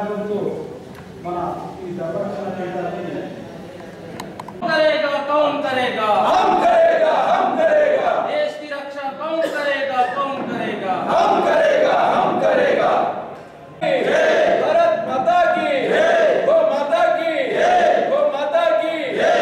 నినాదంతో మన ఈ దర్శన కేంద్రాన్ని करेगा कौन करेगा हम करेगा हम करेगा देश की रक्षा कौन करेगा कौन करेगा हम करेगा हम करेगा जय भारत माता की जय गो माता की जय गो माता की जय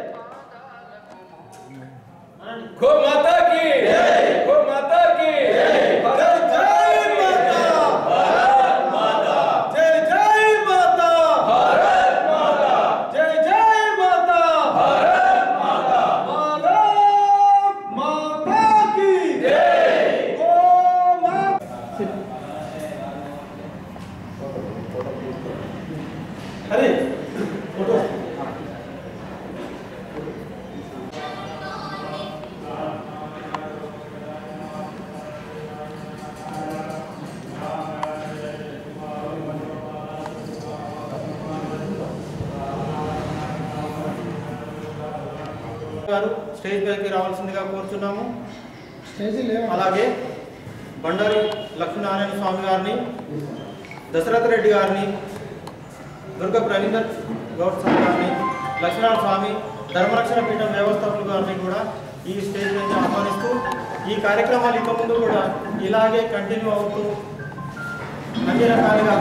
गो माता की जय गो माता की जय भारत जय माता भारत माता జై జై మాతా भारत माता జై జై మాతా भारत माता భారత్ మాతా కీ जय గో మాతా అరే ఫోటో గారు స్టేజ్ పైకి రావాల్సిందిగా కోరుతున్నాము అలాగే బండారి లక్ష్మీనారాయణ స్వామి గారిని దశరథ రెడ్డి గారిని దుర్గ ప్రవీందర్ గౌడ్ స్వామి గారిని లక్ష్మీనారాయణ స్వామి ధర్మరక్షణ పీఠం వ్యవస్థాపకులు గారిని కూడా ఈ స్టేజ్ నుంచి ఆహ్వానిస్తూ ఈ కార్యక్రమాలు ఇక ముందు కూడా ఇలాగే కంటిన్యూ అవుతూ అన్ని రకాలుగా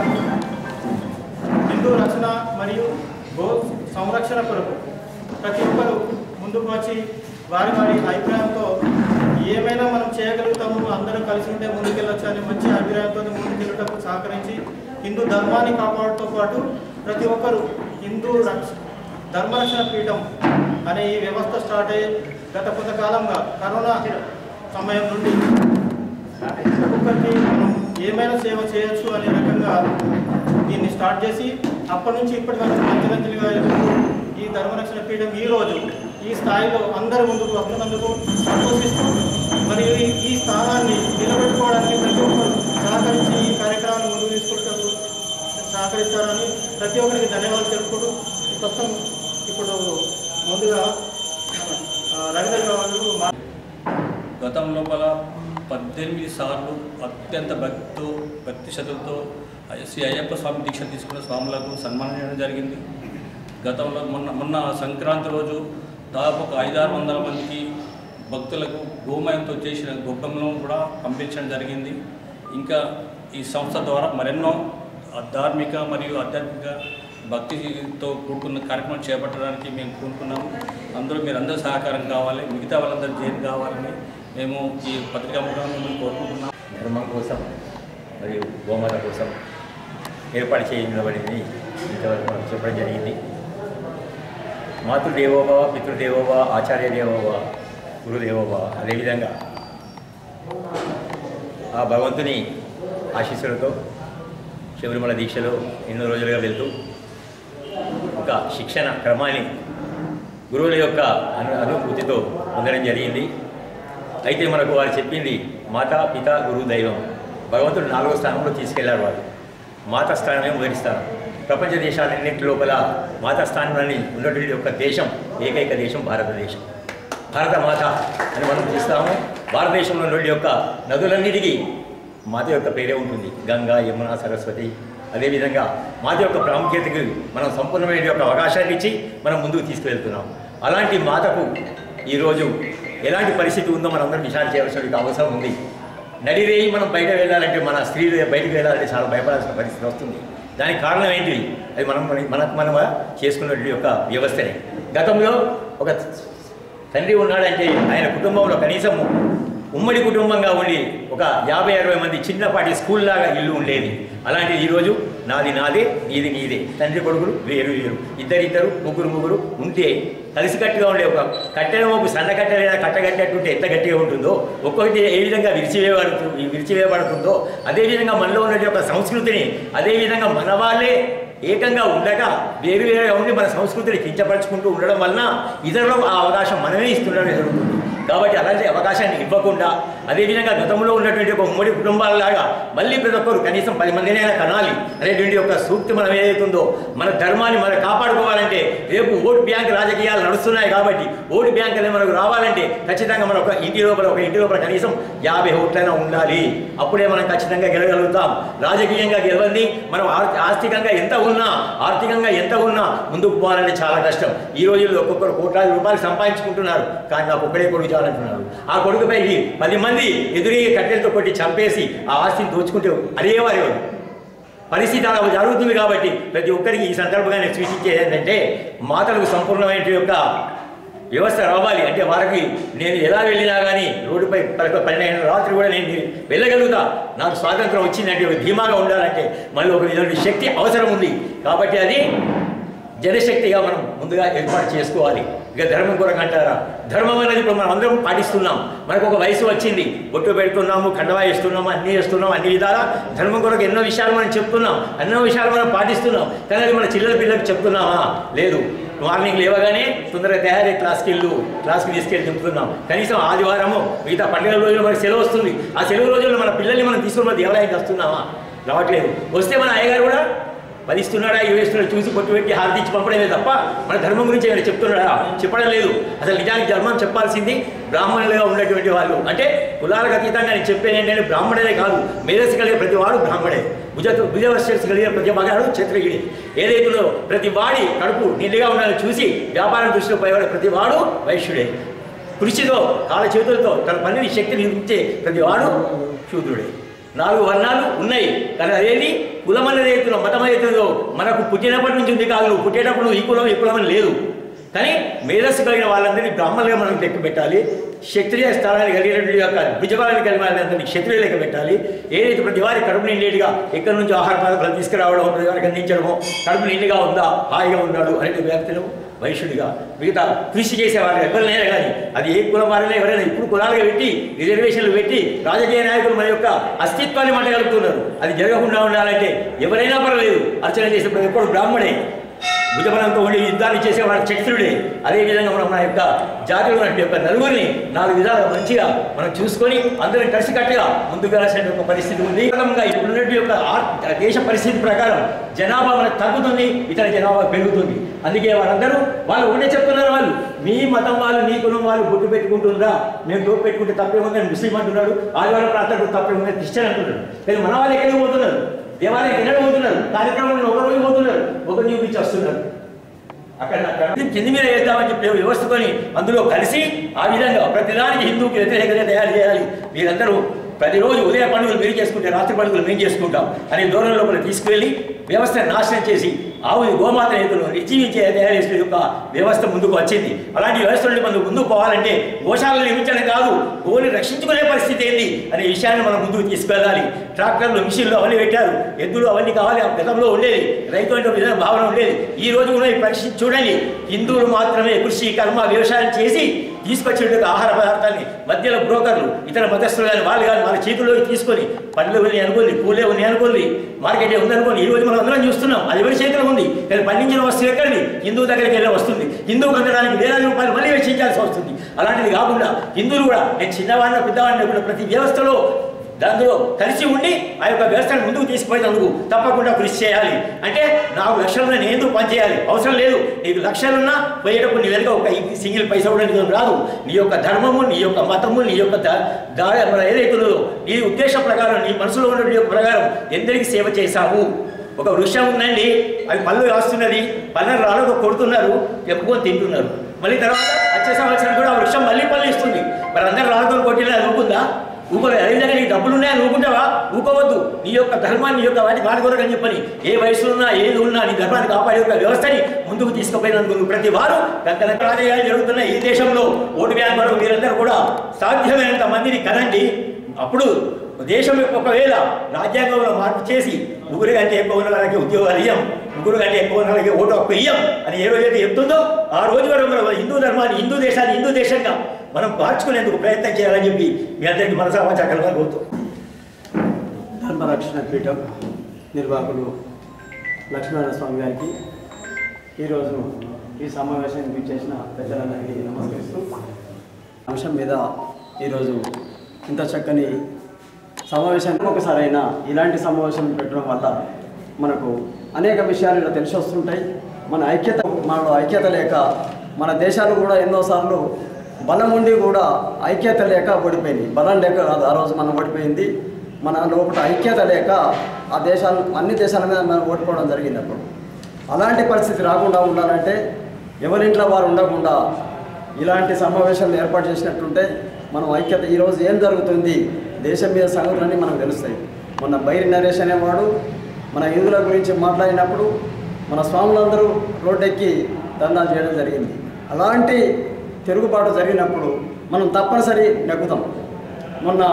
హిందూ రక్షణ మరియు గో సంరక్షణ కొరకు ప్రతి ఒక్కరు ముందుకు వచ్చి వారి వారి అభిప్రాయంతో ఏమైనా మనం చేయగలుగుతాము అందరం కలిసి ఉంటే ముందుకెళ్ళొచ్చు అని మంచి అభిప్రాయంతో ముందుకెళ్ళటకు సహకరించి హిందూ ధర్మాన్ని కాపాడుతో పాటు ప్రతి ఒక్కరు హిందూ రక్ష ధర్మరక్షణ పీఠం అనే ఈ వ్యవస్థ స్టార్ట్ అయ్యి గత కొంతకాలంగా కరోనా సమయం నుండి ఒక్కొక్కరికి మనం ఏమైనా సేవ చేయొచ్చు అనే రకంగా దీన్ని స్టార్ట్ చేసి అప్పటి నుంచి ఇప్పటి వరకు అంచెలంచెలుగా ఎదుగుతూ ఈ ధర్మరక్షణ పీఠం ఈ రోజు ఈ స్థాయిలో అందరి ముందుకు వస్తున్నందుకు సంతోషిస్తూ మరియు ఈ- ఈ స్థానాన్ని నిలబెట్టుకోవడానికి ప్రతి ఒక్కరు సహకరించి ఈ కార్యక్రమాన్ని ముందుకు తీసుకుంటూ సహకరిస్తారని ప్రతి ఒక్కరికి ధన్యవాదాలు తెలుపుకుంటూ ప్రస్తుతం ఇప్పుడు ముందుగా ఆ, రవీంద్ర గారు మా గతం లోపల పద్దెనిమిది సార్లు అత్యంత భక్తితో భక్తి శ్రద్ధలతో శ్రీ అయ్యప్ప స్వామి దీక్ష తీసుకున్న స్వాములకు సన్మానం చేయడం జరిగింది గతంలో మొన్న మొన్న సంక్రాంతి రోజు దాదాపు ఒక ఐదారు వందల మందికి భక్తులకు గోమయంతో చేసిన గొప్పలను కూడా పంపించడం జరిగింది ఇంకా ఈ సంస్థ ద్వారా మరెన్నో ధార్మిక మరియు ఆధ్యాత్మిక భక్తితో కూడుకున్న కార్యక్రమం చేపట్టడానికి మేము కోరుకున్నాము అందరూ మీరు అందరూ సహకారం కావాలి మిగతా వాళ్ళందరూ జైలు కావాలని మేము ఈ పత్రికా ముఖంగా మేము కోరుకుంటున్నాం ధర్మం కోసం మరియు గోమాత కోసం ఏర్పాటు చేయబడింది ఇంతవరకు మనం చెప్పడం జరిగింది మాతృదేవోభవ పితృదేవోభవ ఆచార్య దేవోభవ గురుదేవోభవ అదేవిధంగా ఆ భగవంతుని ఆశీస్సులతో శబరిమల దీక్షలో ఎన్నో రోజులుగా వెళ్తూ ఒక శిక్షణ క్రమాన్ని గురువుల యొక్క అను అనుభూతితో పొందడం జరిగింది అయితే మనకు వారు చెప్పింది మాతా పిత గురువు దైవం భగవంతుడు నాలుగో స్థానంలో తీసుకెళ్లారు వారు మాతా స్థానమే మొదటి స్థానం ప్రపంచ దేశాలన్నింటి లోపల మాతా స్థానాన్ని ఉన్నటువంటి ఒక దేశం ఏకైక దేశం భారతదేశం భారత మాత అని మనం చూస్తాము భారతదేశంలో నుండి యొక్క నదులన్నిటికీ మాత యొక్క పేరే ఉంటుంది గంగా యమున సరస్వతి అదేవిధంగా మాత యొక్క ప్రాముఖ్యతకు మనం సంపూర్ణమైన యొక్క అవకాశాన్ని ఇచ్చి మనం ముందుకు తీసుకువెళ్తున్నాం అలాంటి మాతకు ఈరోజు ఎలాంటి పరిస్థితి ఉందో మనందరం విచారణ చేయవలసిన అవసరం ఉంది నడిరేయి మనం బయట వెళ్ళాలంటే మన స్త్రీలు బయటకు వెళ్ళాలంటే చాలా భయపడాల్సిన పరిస్థితి వస్తుంది దానికి కారణం ఏంటి అది మనం మన- మనకు మనం చేసుకున్నటువంటి యొక్క వ్యవస్థనే గతంలో ఒక తండ్రి ఉన్నాడంటే ఆయన కుటుంబంలో కనీసం ఉమ్మడి కుటుంబంగా ఉండి ఒక యాభై అరవై మంది చిన్నపాటి స్కూల్ లాగా ఇల్లు ఉండేది అలాంటి ఈరోజు నాది నాదే నీది నీదే తండ్రి కొడుకులు వేరు వేరు ఇద్దరిద్దరు ముగ్గురు ముగ్గురు ఉంటే కలిసికట్టుగా ఉండే ఒక కట్టెల మోపు సన్న కట్టెలైనా కట్టగట్టేటుంటే ఎంత గట్టిగా ఉంటుందో ఒక్కొక్కటి ఏ విధంగా విరిచివేయబడుతు విరిచివేయబడుతుందో అదేవిధంగా మనలో ఉన్న యొక్క సంస్కృతిని అదేవిధంగా మన వాళ్ళే ఏకంగా ఉండగా వేరు వేరుగా ఉండి మన సంస్కృతిని కించపరచుకుంటూ ఉండడం వలన ఇతరులకు ఆ అవకాశం మనమే ఇస్తుండడం జరుగుతుంది కాబట్టి అలాంటి అవకాశాన్ని ఇవ్వకుండా అదేవిధంగా గతంలో ఉన్నటువంటి ఒక ఉమ్మడి కుటుంబాలలాగా మళ్ళీ ప్రతి ఒక్కరు కనీసం పది మందినైనా కనాలి అనేటువంటి ఒక సూక్తి మనం ఏదైతుందో మన ధర్మాన్ని మనం కాపాడుకోవాలంటే రేపు ఓటు బ్యాంక్ రాజకీయాలు నడుస్తున్నాయి కాబట్టి ఓటు బ్యాంక్ అనేది మనకు రావాలంటే ఖచ్చితంగా మన ఒక ఇంటి లోపల ఒక ఇంటి లోపల కనీసం యాభై ఓట్లైనా ఉండాలి అప్పుడే మనం ఖచ్చితంగా గెలగలుగుతాం రాజకీయంగా గెలవండి మనం ఆర్- ఆర్థికంగా ఎంత ఉన్నా ఆర్థికంగా ఎంత ఉన్నా ముందుకు పోవాలంటే చాలా కష్టం ఈ రోజుల్లో ఒక్కొక్కరు కోట్లాది రూపాయలు సంపాదించుకుంటున్నారు కానీ నాకు ఒక్కడే కొడుకు చాలంటున్నారు ఆ కొడుకుపై పది మంది ఎదురీ కట్టెలతో కొట్టి చంపేసి ఆ ఆస్తిని దోచుకుంటే అదేవారు పరిస్థితి అలా జరుగుతుంది కాబట్టి ప్రతి ఒక్కరికి ఈ సందర్భంగా నేను సూచించేది ఏంటంటే మాతలకు సంపూర్ణమైన యొక్క వ్యవస్థ రావాలి అంటే వారికి నేను ఎలా వెళ్ళినా కానీ రోడ్డుపై పలక పన్నెండు రాత్రి కూడా నేను వెళ్ళగలుగుతా నాకు స్వాతంత్రం వచ్చిందంటే ఒక ధీమాగా ఉండాలంటే మళ్ళీ ఒక విధమైన శక్తి అవసరం ఉంది కాబట్టి అది జనశక్తిగా మనం ముందుగా ఏర్పాటు చేసుకోవాలి ఇక ధర్మం కొరకు అంటారా ధర్మం అనేది ఇప్పుడు మనం అందరం పాటిస్తున్నాం మనకు ఒక వయసు వచ్చింది బొట్టు పెడుతున్నాము కండవా వేస్తున్నాము అన్నీ చేస్తున్నాం అన్ని విధాలా ధర్మం కొరకు ఎన్నో విషయాలు మనం చెప్తున్నాం ఎన్నో విషయాలు మనం పాటిస్తున్నాం కానీ అది మన చిల్లర పిల్లలకు చెప్తున్నామా లేదు మార్నింగ్ లేవగానే తొందరగా తయారై క్లాస్కి వెళ్ళు క్లాస్కి తీసుకెళ్ళి చెప్తున్నాం కనీసం ఆదివారము మిగతా పండుగల రోజుల్లో మనకి సెలవు వస్తుంది ఆ సెలవు రోజుల్లో మన పిల్లల్ని మనం తీసుకుని మన దేవాలయానికి వస్తున్నామా రావట్లేదు వస్తే మన అయ్యగారు కూడా పదిస్తున్నాడా ఇవేస్తున్నాడా చూసి కొట్టు పెట్టి హారతిచ్చి పంపడమే తప్ప మన ధర్మం గురించి ఏమైనా చెప్తున్నాడా చెప్పడం లేదు అసలు నిజానికి ధర్మం చెప్పాల్సింది బ్రాహ్మణులుగా ఉన్నటువంటి వాళ్ళు అంటే కులాలకు అతీతంగా నేను చెప్పేది ఏంటంటే బ్రాహ్మణుడే కాదు మేధస్సు కలిగే ప్రతి వాడు బ్రాహ్మడే భుజ భుజవశ్యస్ కలిగిన ప్రతి మగాడు క్షత్రియుడే ఏదైతుందో ప్రతి వాడి కడుపు నిండుగా ఉండాలని చూసి వ్యాపారం దృష్టిలో పోయేవాడు ప్రతి వాడు వైశ్యుడే కృషితో కాళ్ళ చేతులతో తన పనిని శక్తిని ఇచ్చే ప్రతి వాడు శూద్రుడే నాలుగు వర్ణాలు ఉన్నాయి కానీ అదేది కులం అనేది అవుతుందో మతం అవుతుందో మనకు పుట్టినప్పటి నుంచి ఉంది కాదు నువ్వు పుట్టేటప్పుడు నువ్వు ఈ కులం ఈ కులం అని లేదు కానీ మేధస్సు కలిగిన వాళ్ళందరినీ బ్రాహ్మణులుగా మనం లెక్క పెట్టాలి క్షత్రియ స్థానాన్ని కలిగినటువంటి యొక్క భుజబలాన్ని కలిగిన వాళ్ళందరినీ క్షత్రియ లెక్క పెట్టాలి ఏదైతే ప్రతి వారి కడుపు నిండేటిగా ఎక్కడి నుంచి ఆహార పదార్థాలు తీసుకురావడం ప్రతి వారికి అందించడమో కడుపు నిండుగా ఉందా హాయిగా ఉన్నాడు అనేది వ్యక్తులు వైశ్యుడిగా మిగతా కృషి చేసేవారు ఎవరినైనా కానీ అది ఏ కులం వారైనా ఎవరైనా ఇప్పుడు కులాలుగా పెట్టి రిజర్వేషన్లు పెట్టి రాజకీయ నాయకులు మన యొక్క అస్తిత్వాన్ని మంటగలుగుతున్నారు అది జరగకుండా ఉండాలంటే ఎవరైనా పర్వాలేదు అర్చన చేసే ప్రతి ఒక్కడు బ్రాహ్మడే భుజబలంతో ఉండి యుద్ధాన్ని చేసేవాడు క్షత్రుడే అదేవిధంగా మనం మన యొక్క జాతిలో ఉన్న యొక్క నలుగురిని నాలుగు విధాలుగా మంచిగా మనం చూసుకొని అందరం కలిసికట్టుగా ముందుకు వెళ్ళాల్సిన ఒక పరిస్థితి ఉంది ప్రథమంగా ఇప్పుడున్నటువంటి యొక్క ఆర్- దేశ పరిస్థితి ప్రకారం జనాభా మనకు తగ్గుతుంది ఇతర జనాభా పెరుగుతుంది అందుకే వాళ్ళందరూ వాళ్ళు ఒకటే చెప్తున్నారు వాళ్ళు మీ మతం వాళ్ళు మీ కులం వాళ్ళు బొట్టు పెట్టుకుంటుందా మేము డోపు పెట్టుకుంటే తప్పే ఉందని ముస్లిం అంటున్నాడు ఆదివారం ప్రాంతాలు తప్పే ఉందని క్రిస్టియన్ అంటున్నాడు కానీ మన వాళ్ళు ఎక్కడికి పోతున్నారు దేవాలయం ఎక్కడికి పోతున్నారు కార్యక్రమంలో ఒక రోజు పోతున్నారు ఒక చూపించి వస్తున్నారు అక్కడ అక్కడ కింది మీద వేద్దామని చెప్పి వ్యవస్థతోని అందులో కలిసి ఆ విధంగా ప్రతిదానికి హిందూకి వ్యతిరేకంగా తయారు చేయాలి మీరందరూ ప్రతిరోజు ఉదయ పండుగలు మీరు చేసుకుంటే రాత్రి పండుగలు మేము చేసుకుంటాం అనే దూరం లోపల తీసుకువెళ్ళి వ్యవస్థను నాశనం చేసి ఆవు గోమాత రైతులు రిజీవించే తయారు చేసే యొక్క వ్యవస్థ ముందుకు వచ్చింది అలాంటి వ్యవస్థ నుండి మనం ముందుకు పోవాలంటే గోశాలను నిర్మించడం కాదు గోని రక్షించుకునే పరిస్థితి ఏంది అనే విషయాన్ని మనం ముందుకు తీసుకెళ్ళాలి ట్రాక్టర్లు మిషన్లు అవన్నీ పెట్టారు ఎద్దులు అవన్నీ కావాలి ఆ గతంలో ఉండేది రైతు అంటే ఒక విధంగా భావన ఉండేది ఈ రోజు కూడా ఈ పరిస్థితి చూడండి హిందువులు మాత్రమే కృషి కర్మ వ్యవసాయం చేసి తీసుకొచ్చేటువంటి ఆహార పదార్థాన్ని మధ్యలో బ్రోకర్లు ఇతర మతస్థులు కానీ వాళ్ళు కానీ వాళ్ళ చేతుల్లోకి తీసుకొని పండ్లు ఉన్నాయి అనుకోండి పూలే ఉన్నాయి అనుకోండి మార్కెట్ ఉంది అనుకోండి ఈ రోజు మనం అందరం చూస్తున్నాం అది ఎవరి చేతిలో ఉంది కానీ పండించిన వస్తువు ఎక్కడిది హిందువు దగ్గరికి వెళ్ళి వస్తుంది హిందువు పొందడానికి వేలాది రూపాయలు మళ్ళీ వెచ్చించాల్సి వస్తుంది అలాంటిది కాకుండా హిందువులు కూడా నేను చిన్నవాడిని పెద్దవాడిని కూడా ప్రతి వ్యవస్థలో దాంట్లో కలిసి ఉండి ఆ యొక్క వ్యవస్థను ముందుకు తీసుకుపోయేందుకు తప్పకుండా కృషి చేయాలి అంటే నాకు లక్షలున్నా నేను ఎందుకు పనిచేయాలి అవసరం లేదు నీకు లక్షలున్నా పోయేటప్పుడు నీ వెనుక ఒక సింగిల్ పైసా కూడా నీకు రాదు నీ యొక్క ధర్మము నీ యొక్క మతము నీ యొక్క దా- దా- మన ఏదైతే ఉన్నదో నీ ఉద్దేశ ప్రకారం నీ మనసులో ఉన్నటువంటి యొక్క ప్రకారం ఎందరికి సేవ చేశావు ఒక వృక్షం ఉందండి అది పళ్ళు కాస్తున్నది పళ్ళను రాళ్ళతో కొడుతున్నారు చెప్పుకొని తింటున్నారు మళ్ళీ తర్వాత వచ్చే సంవత్సరం కూడా ఆ వృక్షం మళ్ళీ పళ్ళు ఇస్తుంది మరి అందరు రాళ్ళతో కొట్టినా అది ఊరుకుందా ఊరుకోలేదు అదేవిధంగా నీకు డబ్బులు ఉన్నాయని ఊరుకుంటావా ఊరుకోవద్దు నీ యొక్క ధర్మాన్ని నీ యొక్క వాటి వాటి కొరకు అని చెప్పని ఏ వయసులో ఉన్నా ఏది ఉన్నా నీ ధర్మాన్ని కాపాడే ఒక వ్యవస్థని ముందుకు తీసుకుపోయినందుకు నువ్వు ప్రతి వారు గంటల రాజకీయాలు జరుగుతున్న ఈ దేశంలో ఓటు బ్యాంక్ వరకు మీరందరూ కూడా సాధ్యమైనంత మందిని కనండి అప్పుడు దేశం యొక్క ఒకవేళ రాజ్యాంగంలో మార్పు చేసి ముగ్గురు కంటే ఎక్కువ ఉన్న వాళ్ళకి ఉద్యోగాలు ఇయ్యం ముగ్గురు కంటే ఎక్కువ ఉన్న వాళ్ళకి ఓటు హక్కు ఇయ్యం అని ఏ రోజైతే చెప్తుందో ఆ రోజు వరకు మనం హిందూ ధర్మాన్ని హిందూ దేశాన్ని హిందూ దేశంగా మనం మార్చుకునేందుకు ప్రయత్నం చేయాలని చెప్పి మీ అందరికీ మనసామా చక్కగా కోరుతూ ధర్మరక్షణ పీఠం నిర్వాహకులు లక్ష్మీనారాయణ స్వామి గారికి ఈరోజు ఈ సమావేశానికి చేసిన పెద్దలందరికీ నమస్కరిస్తూ అంశం మీద ఈరోజు ఇంత చక్కని సమావేశానికి ఒకసారైనా ఇలాంటి సమావేశం పెట్టడం వల్ల మనకు అనేక విషయాలు ఇలా తెలిసి వస్తుంటాయి మన ఐక్యత మనలో ఐక్యత లేక మన దేశాలు కూడా ఎన్నోసార్లు బలం ఉండి కూడా ఐక్యత లేక ఓడిపోయింది బలం లేక కాదు ఆ రోజు మనం ఓడిపోయింది మన లోపల ఐక్యత లేక ఆ దేశాలు అన్ని దేశాల మీద మనం ఓడిపోవడం జరిగింది అప్పుడు అలాంటి పరిస్థితి రాకుండా ఉండాలంటే ఎవరింట్లో వారు ఉండకుండా ఇలాంటి సమావేశాలు ఏర్పాటు చేసినట్టుంటే మనం ఐక్యత ఈరోజు ఏం జరుగుతుంది దేశం మీద సంగతులన్నీ మనకు తెలుస్తాయి మొన్న బైరి నరేష్ అనేవాడు మన హిందువుల గురించి మాట్లాడినప్పుడు మన స్వాములందరూ రోడ్డెక్కి దందాలు చేయడం జరిగింది అలాంటి తిరుగుబాటు జరిగినప్పుడు మనం తప్పనిసరి నెగ్గుతాం మొన్న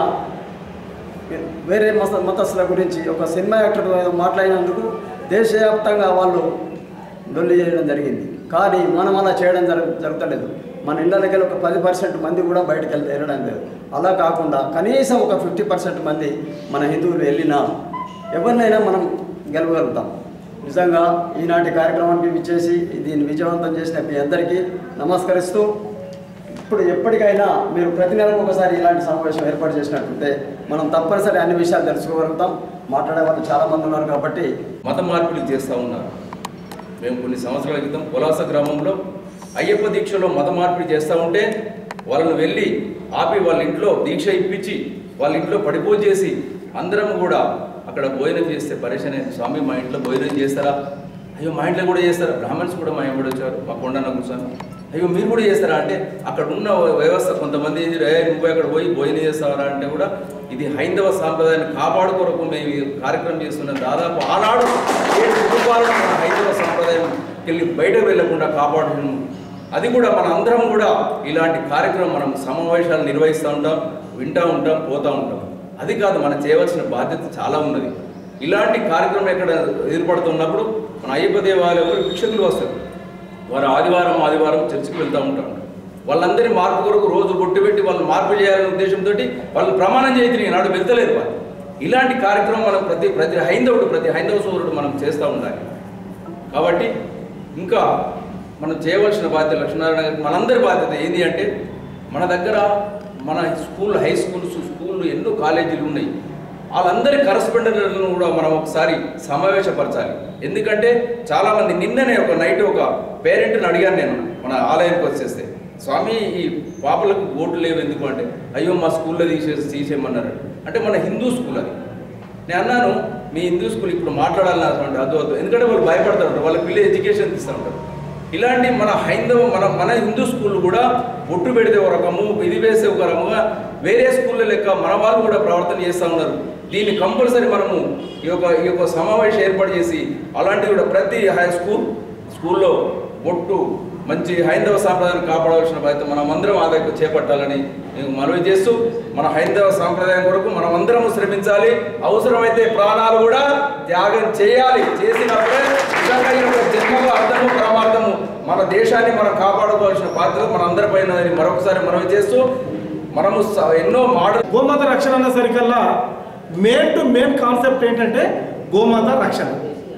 వేరే మత మతస్థుల గురించి ఒక సినిమా యాక్టర్ ఏదో మాట్లాడినందుకు దేశవ్యాప్తంగా వాళ్ళు డొల్లి చేయడం జరిగింది కానీ మనం అలా చేయడం జరుగు జరుగుతలేదు మన ఇళ్ళకి ఒక పది పర్సెంట్ మంది కూడా బయటకు వెళ్తే వెళ్ళడం లేదు అలా కాకుండా కనీసం ఒక ఫిఫ్టీ పర్సెంట్ మంది మన హిందువులు వెళ్ళినా ఎవరినైనా మనం గెలవగలుగుతాం నిజంగా ఈనాటి కార్యక్రమానికి విచ్చేసి దీన్ని విజయవంతం చేసిన మీ అందరికీ నమస్కరిస్తూ ఇప్పుడు ఎప్పటికైనా మీరు ప్రతి నెలకు ఒకసారి ఇలాంటి సమావేశం ఏర్పాటు చేసినట్టుంటే మనం తప్పనిసరి అన్ని విషయాలు తెలుసుకోగలుగుతాం మాట్లాడే వాళ్ళు చాలామంది ఉన్నారు కాబట్టి మత మార్పిడి చేస్తూ ఉన్నారు మేము కొన్ని సంవత్సరాల క్రితం పొలాస గ్రామంలో అయ్యప్ప దీక్షలో మత మార్పిడి చేస్తూ ఉంటే వాళ్ళని వెళ్ళి ఆపి వాళ్ళ ఇంట్లో దీక్ష ఇప్పించి వాళ్ళ ఇంట్లో పడిపో చేసి అందరం కూడా అక్కడ భోజనం చేస్తే పరేషన్ అయింది స్వామి మా ఇంట్లో భోజనం చేస్తారా అయ్యో మా ఇంట్లో కూడా చేస్తారా బ్రాహ్మణ్స్ కూడా మా ఇంట్లో వచ్చారు మా కొండన్న కూర్చొని అయ్యో మీరు కూడా చేస్తారా అంటే అక్కడ ఉన్న వ్యవస్థ కొంతమంది ఏంది, "ఏ, నువ్వు అక్కడ పోయి భోజనం చేస్తావరా అంటే కూడా ఇది హైందవ సాంప్రదాయాన్ని కాపాడు కొరకు మేము ఈ కార్యక్రమం చేస్తున్నాం దాదాపు ఆనాడు ఏడు కుటుంబాలను మన హైందవ సాంప్రదాయం వెళ్ళి బయటకు వెళ్లకుండా కాపాడడం అది కూడా మన అందరం కూడా ఇలాంటి కార్యక్రమం మనం సమావేశాలు నిర్వహిస్తూ ఉంటాం వింటూ ఉంటాం పోతూ ఉంటాం అది కాదు మనం చేయవలసిన బాధ్యత చాలా ఉన్నది ఇలాంటి కార్యక్రమం ఎక్కడ ఏర్పడుతున్నప్పుడు మన అయ్యప్ప దేవాలయంలో భిక్షకులు వస్తారు వారు ఆదివారం ఆదివారం చర్చికి వెళ్తూ ఉంటారు వాళ్ళందరి మార్పు కొరకు రోజు బొట్టు పెట్టి వాళ్ళు మార్పు చేయాలనే ఉద్దేశంతో వాళ్ళు ప్రమాణం చేతి నాడు వెళ్తలేరు వాళ్ళు ఇలాంటి కార్యక్రమం మనం ప్రతి ప్రతి హైందవుడు ప్రతి హైందవ సోదరుడు మనం చేస్తూ ఉండాలి కాబట్టి ఇంకా మనం చేయవలసిన బాధ్యత లక్ష్మీనారాయణ గారికి మనందరి బాధ్యత ఏంటి అంటే మన దగ్గర మన స్కూల్ హై స్కూల్స్ స్కూళ్ళు ఎన్నో కాలేజీలు ఉన్నాయి వాళ్ళందరి కరస్పాండెంట్లను కూడా మనం ఒకసారి సమావేశపరచాలి ఎందుకంటే చాలామంది నిన్ననే ఒక నైట్ ఒక పేరెంట్ని అడిగాను నేను మన ఆలయానికి వచ్చేస్తే స్వామి ఈ పాపలకు ఓట్లు లేవు ఎందుకు అంటే అయ్యో మా స్కూల్లో తీసేసి తీసేయమన్నారు అంటే మన హిందూ స్కూల్ అది నేను అన్నాను మీ హిందూ స్కూల్ ఇప్పుడు మాట్లాడాలని అంటే అద్దు వద్దు ఎందుకంటే వాళ్ళు భయపడతారు వాళ్ళ పిల్లలు ఎడ్యుకేషన్ ఇస్తూ ఉంటారు ఇలాంటి మన హైందవ మన మన హిందూ స్కూల్ కూడా ఒట్టు పెడితే ఒక రకము ఇది వేసే ఒక రకముగా వేరే స్కూళ్ళ లెక్క మన వాళ్ళు కూడా ప్రవర్తన చేస్తూ ఉన్నారు దీన్ని కంపల్సరీ మనము ఈ యొక్క ఈ యొక్క సమావేశం ఏర్పాటు చేసి అలాంటివి కూడా ప్రతి హై స్కూల్ స్కూల్లో ఒట్టు మంచి హైందవ సాంప్రదాయాన్ని కాపాడవలసిన బాధ్యత మనం అందరం ఆదాయం చేపట్టాలని నేను మనవి చేస్తూ మన హైందవ సాంప్రదాయం కొరకు మనం అందరం శ్రమించాలి అవసరమైతే ప్రాణాలు కూడా త్యాగం చేయాలి చేసినప్పుడే నిజంగా ఈ యొక్క జన్మకు అర్థము పరమార్థము మన దేశాన్ని మనం కాపాడుకోవాల్సిన బాధ్యత మన అందరిపైన ఉందని మరొకసారి మనవి చేస్తూ మనము స- ఎన్నో మోడల్ గోమాత రక్షణ అన్న సరికల్లా మెయిన్ టు మెయిన్ కాన్సెప్ట్ ఏంటంటే గోమాత రక్షణ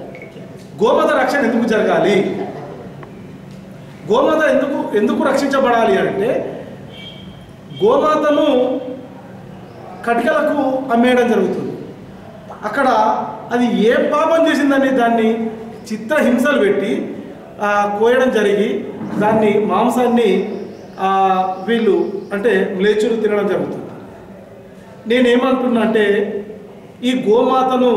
గోమాత రక్షణ ఎందుకు జరగాలి గోమాత ఎందుకు ఎందుకు రక్షించబడాలి అంటే గోమాతను కటికలకు అమ్మేయడం జరుగుతుంది అక్కడ అది ఏ పాపం చేసిందని దాన్ని చిత్రహింసలు పెట్టి ఆ, కోయడం జరిగి దాన్ని మాంసాన్ని ఆ, వీళ్ళు అంటే మ్లేచులు తినడం జరుగుతుంది నేనేమంటున్నా అంటే ఈ గోమాతను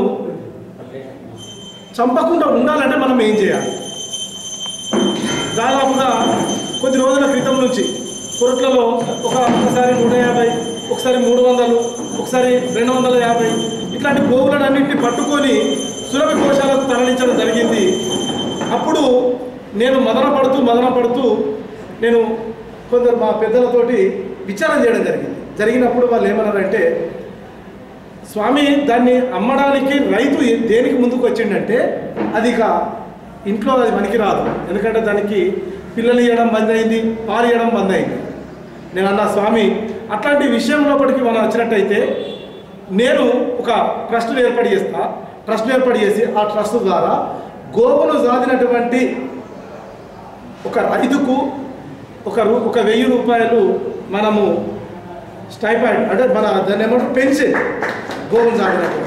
చంపకుండా ఉండాలంటే మనం ఏం చేయాలి దాదాపుగా కొద్ది రోజుల క్రితం నుంచి కొరట్లలో ఒక ఒకసారి నూట యాభై ఒకసారి మూడు వందలు ఒకసారి రెండు వందల యాభై ఇట్లాంటి గోవులన్నింటినీ పట్టుకొని సురభి కోశాలకు తరలించడం జరిగింది అప్పుడు నేను మదన పడుతూ మదన పడుతూ నేను కొందరు మా పెద్దలతోటి విచారం చేయడం జరిగింది జరిగినప్పుడు వాళ్ళు ఏమన్నారంటే స్వామి దాన్ని అమ్మడానికి రైతు ఏ- దేనికి ముందుకు వచ్చిండంటే అది ఇక ఇంట్లో అది మనకి రాదు ఎందుకంటే దానికి పిల్లలు ఇవ్వడం బంద్ అయింది పాలు ఇవ్వడం బంద్ అయింది నేను అన్నా స్వామి అట్లాంటి విషయం లోపలికి మనం వచ్చినట్టయితే నేను ఒక ట్రస్ట్ ఏర్పాటు చేస్తా ట్రస్ట్ ఏర్పాటు చేసి ఆ ట్రస్ట్ ద్వారా గోవును సాధినటువంటి ఒక రైతుకు ఒక రూ ఒక వెయ్యి రూపాయలు మనము స్టైపాయిడ్ అంటే మన దాన్ని ఏమంటారు పెన్షన్ గోవులు సాగినట్టు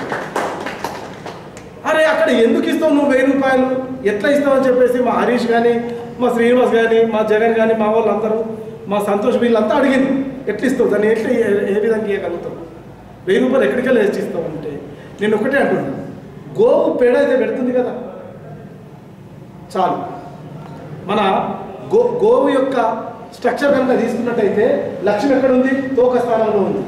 అరే అక్కడ ఎందుకు ఇస్తావు నువ్వు వెయ్యి రూపాయలు ఎట్లా ఇస్తావు అని చెప్పేసి మా హరీష్ కానీ మా శ్రీనివాస్ కానీ మా జగన్ కానీ మా వాళ్ళందరూ మా సంతోష్ వీళ్ళంతా అడిగింది ఎట్లా ఇస్తావు దాన్ని ఎట్లా ఏ- ఏ విధంగా ఇవ్వగలుగుతావు వెయ్యి రూపాయలు ఎక్కడికి వెళ్ళి తెచ్చి ఇస్తావు అంటే నేను ఒకటే అంటున్నాను గోవు పేడ అయితే పెడుతుంది కదా చాలు మన గో గోవు యొక్క స్ట్రక్చర్ కనుక తీసుకున్నట్టయితే లక్ష్మి ఎక్కడ ఉంది తోక స్థానంలో ఉంది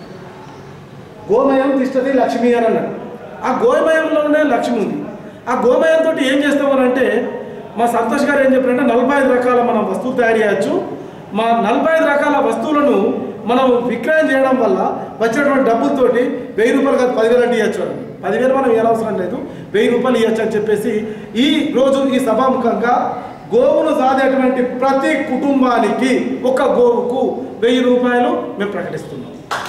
గోమయం తిష్టది లక్ష్మి అని అన్నాడు ఆ గోమయంలోనే లక్ష్మి ఉంది ఆ గోమయంతో ఏం చేస్తామనంటే మా సంతోష్ గారు ఏం చెప్పారంటే నలభై ఐదు రకాల మనం వస్తువులు తయారు చేయొచ్చు మా నలభై ఐదు రకాల వస్తువులను మనం విక్రయం చేయడం వల్ల వచ్చినటువంటి డబ్బులతోటి వెయ్యి రూపాయలు కాదు పదివేలు అంటే ఇవ్వచ్చు అని పదివేలు మనం ఇవ్వాల్సిన అవసరం లేదు వెయ్యి రూపాయలు ఇవ్వచ్చు అని చెప్పేసి ఈ రోజు ఈ సభాముఖంగా గోవును సాదేటువంటి ప్రతి కుటుంబానికి ఒక గోవుకు వెయ్యి రూపాయలు మేము ప్రకటిస్తున్నాం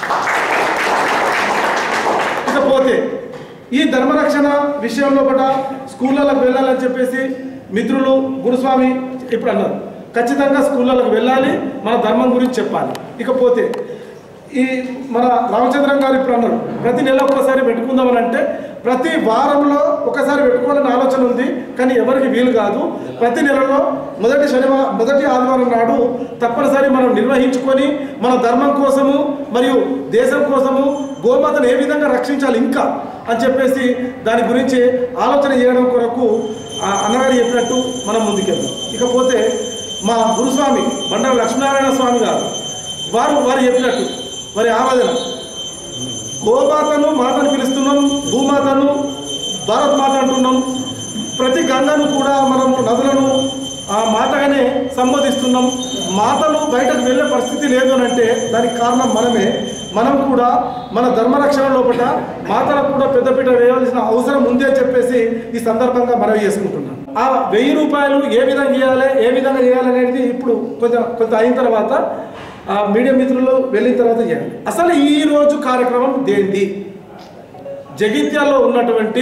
ఇకపోతే ఈ ధర్మరక్షణ విషయంలో కూడా స్కూళ్ళలకు వెళ్ళాలని చెప్పేసి మిత్రులు గురుస్వామి ఇప్పుడు అన్నారు ఖచ్చితంగా స్కూళ్ళలకు వెళ్ళాలి మన ధర్మం గురించి చెప్పాలి ఇకపోతే ఈ మన రామచంద్రం గారు ఇప్పుడు అన్నారు ప్రతి నెల ఒక్కసారి పెట్టుకుందామని అంటే ప్రతి వారంలో ఒకసారి పెట్టుకోవాలని ఆలోచన ఉంది కానీ ఎవరికి వీలు కాదు ప్రతి నెలలో మొదటి శనివారం మొదటి ఆదివారం నాడు తప్పనిసరి మనం నిర్వహించుకొని మన ధర్మం కోసము మరియు దేశం కోసము గోమాతను ఏ విధంగా రక్షించాలి ఇంకా అని చెప్పేసి దాని గురించి ఆలోచన చేయడం కొరకు ఆ అన్నగారు చెప్పినట్టు మనం ముందుకెళ్దాం ఇకపోతే మా గురుస్వామి బండారు లక్ష్మీనారాయణ స్వామి గారు వారు వారు చెప్పినట్టు వారి ఆవేదన గోమాతను మాతను పిలుస్తున్నాం భూమాతను భారత్ మాత అంటున్నాం ప్రతి గంగను కూడా మనం నదులను ఆ మాతగానే సంబోధిస్తున్నాం మాతలు బయటకు వెళ్ళే పరిస్థితి లేదు అని అంటే దానికి కారణం మనమే మనం కూడా మన ధర్మరక్షణ లోపల మాతలకు కూడా పెద్దపీట వేయవలసిన అవసరం ఉంది అని చెప్పేసి ఈ సందర్భంగా మనవి చేసుకుంటున్నాం ఆ వెయ్యి రూపాయలు ఏ విధంగా ఇవ్వాలి ఏ విధంగా చేయాలి అనేది ఇప్పుడు కొంచెం కొంత అయిన తర్వాత ఆ మీడియా మిత్రులు వెళ్ళిన తర్వాత చేయాలి అసలు ఈ రోజు కార్యక్రమం దేంది జగిత్యాల్లో ఉన్నటువంటి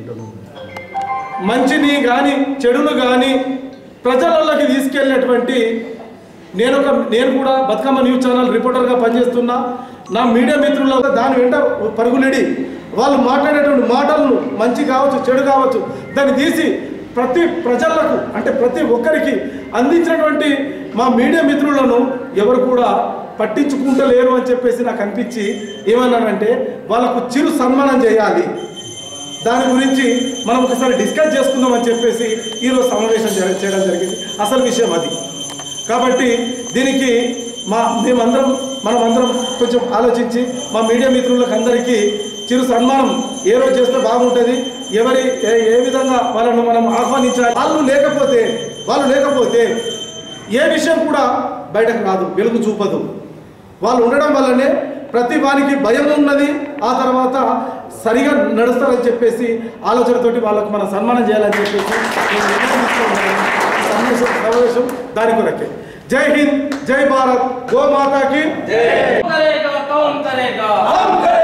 మంచిని కానీ చెడును కానీ ప్రజలలోకి తీసుకెళ్ళినటువంటి నేను ఒక నేను కూడా బతుకమ్మ న్యూస్ ఛానల్ రిపోర్టర్గా పనిచేస్తున్నా నా మీడియా మిత్రుల దాని వెంట పరుగులేడి వాళ్ళు మాట్లాడేటువంటి మాటలను మంచి కావచ్చు చెడు కావచ్చు దాన్ని తీసి ప్రతి ప్రజలకు అంటే ప్రతి ఒక్కరికి అందించినటువంటి మా మీడియా మిత్రులను ఎవరు కూడా పట్టించుకుంటలేరు అని చెప్పేసి నాకు అనిపించి ఏమన్నానంటే వాళ్ళకు చిరు సన్మానం చేయాలి దాని గురించి మనం ఒకసారి డిస్కస్ చేసుకుందాం అని చెప్పేసి ఈరోజు సమావేశం జర- చేయడం జరిగింది అసలు విషయం అది కాబట్టి దీనికి మా మేమందరం మనం అందరం కొంచెం ఆలోచించి మా మీడియా మిత్రులకు అందరికీ చిరు సన్మానం ఏ రోజు చేస్తే బాగుంటుంది ఎవరి ఏ ఏ విధంగా వాళ్ళను మనం ఆహ్వానించాలి వాళ్ళు లేకపోతే వాళ్ళు లేకపోతే ఏ విషయం కూడా బయటకు రాదు వెలుగు చూపదు వాళ్ళు ఉండడం వల్లనే ప్రతి వానికి భయం ఉన్నది ఆ తర్వాత సరిగా నడుస్తారని చెప్పేసి ఆలోచనతోటి వాళ్ళకు మనం సన్మానం చేయాలని చెప్పేసి నేను నిర్ణయం తీసుకున్నాను. ఈ సమావేశం సమావేశం దాని కొరకే జై హింద్ జై భారత్ గో మాతాకి कौन करेगा कौन करेगा हम